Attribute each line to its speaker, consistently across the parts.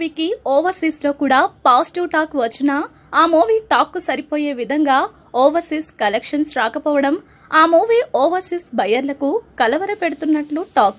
Speaker 1: మూవీకి ఓవర్సీస్ లో కూడా పాజిటివ్ టాక్ వచ్చినా ఆ మూవీ టాక్ కు సరిపోయే విధంగా ఓవర్సీస్ కలెక్షన్స్ రాకపోవడం ఆ మూవీ ఓవర్సీస్ బయర్లకు కలవర పెడుతున్నట్లు టాక్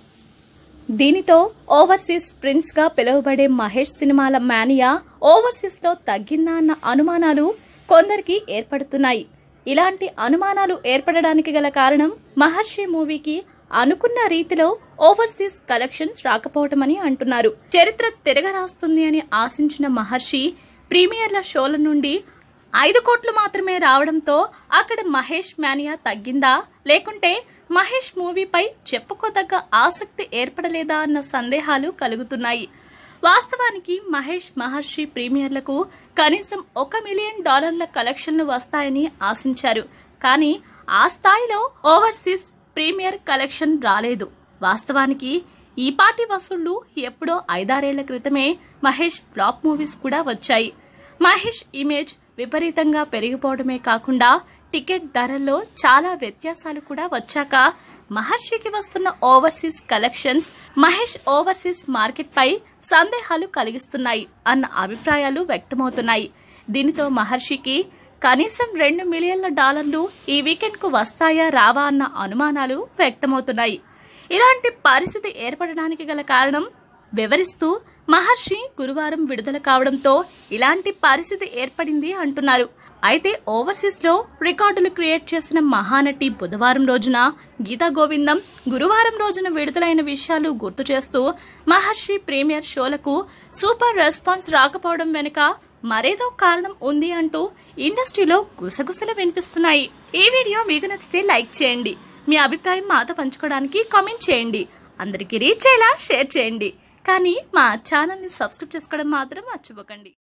Speaker 1: దీనితో ఓవర్సీస్ ప్రిన్స్ గా పిలువబడే మహేష్ సినిమాల మానియా ఓవర్సీస్ లో తగ్గిందా అన్న అనుమానాలు కొందరికి ఏర్పడుతున్నాయి ఇలాంటి అనుమానాలు ఏర్పడడానికి గల కారణం మహర్షి మూవీకి అనుకున్న రీతిలో ఓవర్సీస్ కలెక్షన్స్ రాకపోవటమని అంటున్నారు చరిత్ర తిరగరాస్తుంది అని ఆశించిన మహర్షి ప్రీమియర్ల షోల నుండి ఐదు కోట్లు మాత్రమే రావడంతో అక్కడ మహేష్ మానియా తగ్గిందా లేకుంటే మహేష్ మూవీపై చెప్పుకోదగ్గ ఆసక్తి ఏర్పడలేదా అన్న సందేహాలు కలుగుతున్నాయి వాస్తవానికి మహేష్ మహర్షి ప్రీమియర్లకు కనీసం ఒక మిలియన్ డాలర్ల కలెక్షన్లు వస్తాయని ఆశించారు కానీ ఆ స్థాయిలో ఓవర్సీస్ ప్రీమియర్ కలెక్షన్ రాలేదు వాస్తవానికి ఈ పాటి వసూళ్లు ఎప్పుడో ఐదారేళ్ల క్రితమే మహేష్ ఫ్లాప్ మూవీస్ కూడా వచ్చాయి మహేష్ ఇమేజ్ విపరీతంగా పెరిగిపోవడమే కాకుండా టికెట్ ధరల్లో చాలా వ్యత్యాసాలు కూడా వచ్చాక మహర్షికి వస్తున్న overseas collections Mahesh overseas market పై సందేహాలు కలిగిస్తున్నాయి అన్న అభిప్రాయాలు వ్యక్తమవుతున్నాయి దీనితో మహర్షికి కనీసం రెండు మిలియన్ల డాలర్లు ఈ వీకెండ్ కు వస్తాయా రావా అన్న అనుమానాలు వ్యక్తమవుతున్నాయి ఇలాంటి పరిస్థితి ఏర్పడడానికి గల కారణం వివరిస్తూ మహర్షి గురువారం విడుదల కావడంతో ఇలాంటి పరిస్థితి ఏర్పడింది అంటున్నారు అయితే ఓవర్సీస్ లో రికార్డులు క్రియేట్ చేసిన మహానటి బుధవారం రోజున గీతా గోవిందం గురువారం రోజున విడుదలైన విషయాలు గుర్తు చేస్తూ మహర్షి ప్రీమియర్ షోలకు సూపర్ రెస్పాన్స్ రాకపోవడం వెనుక మరేదో కారణం ఉంది అంటూ ఇండస్ట్రీలో గుసగుసలు వినిపిస్తున్నాయి ఈ వీడియో మీకు నచ్చితే లైక్ చేయండి మీ అభిప్రాయం మాతో పంచుకోవడానికి కామెంట్ చేయండి అందరికీ రీచ్ అయ్యేలా షేర్ చేయండి కానీ మా ఛానల్ని సబ్స్క్రైబ్ చేసుకోవడం మాత్రం మర్చిపోకండి